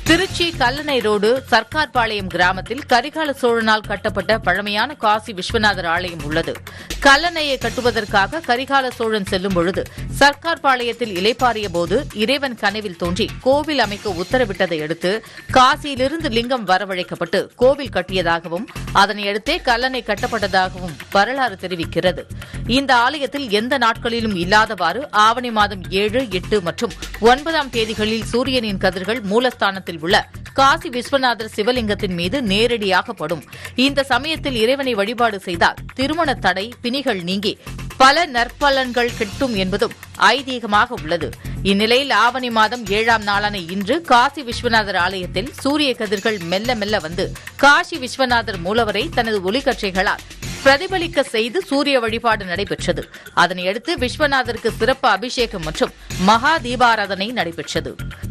Trichy Kallanai road Sarkarpalayam கிராமத்தில் கரிகால சோழனால் கட்டப்பட்ட பழமையான காசி விஸ்வநாதர் ஆலயம் உள்ளது கல்லணையை கட்டுவதற்காக கரிகால சோழன் செல்லும் பொழுது சர்க்கார்பாளையத்தில் இலைப்பாறிய போது இறைவன் கனவில் தோன்றி கோவில் அமைக்க உத்தரவிட்டதை அடுத்து காசியிலிருந்து லிங்கம் வரவழைக்கப்பட்டு கோவில் கட்டியதாகவும் அதனையடுத்தே கல்லணை கட்டப்பட்டதாகவும் வரலாறு தெரிவிக்கிறது இந்த ஆலயத்தில் எந்த நாட்களிலும் இல்லாதவாறு ஆவணி மாதம் ஏழு எட்டு மற்றும் ஒன்பதாம் தேதிகளில் சூரியனின் கதிர்கள் மூலஸ்தானத்தில் உள்ள காசி விஸ்வநாதர் சிவலிங்கத்தின் மீது நேரடியாக படும் இந்த சமயத்தில் இறைவனை வழிபாடு செய்தால் திருமண தடை பிணிகள் நீங்கி பல நற்பலன்கள் கிட்டும் என்பதும் ஐதீகமாக உள்ளது இந்நிலையில் ஆவணி மாதம் ஏழாம் நாளான இன்று காசி விஸ்வநாதர் ஆலயத்தில் சூரிய கதிர்கள் மெல்ல மெல்ல வந்து காசி விஸ்வநாதர் மூலவரை தனது ஒளிக்கற்றைகளால் பிரதிபலிக்க செய்து சூரிய வழிபாடு நடைபெற்றது அதனையடுத்து விஸ்வநாதருக்கு சிறப்பு அபிஷேகம் மற்றும் மகா தீபாராதனை நடைபெற்றது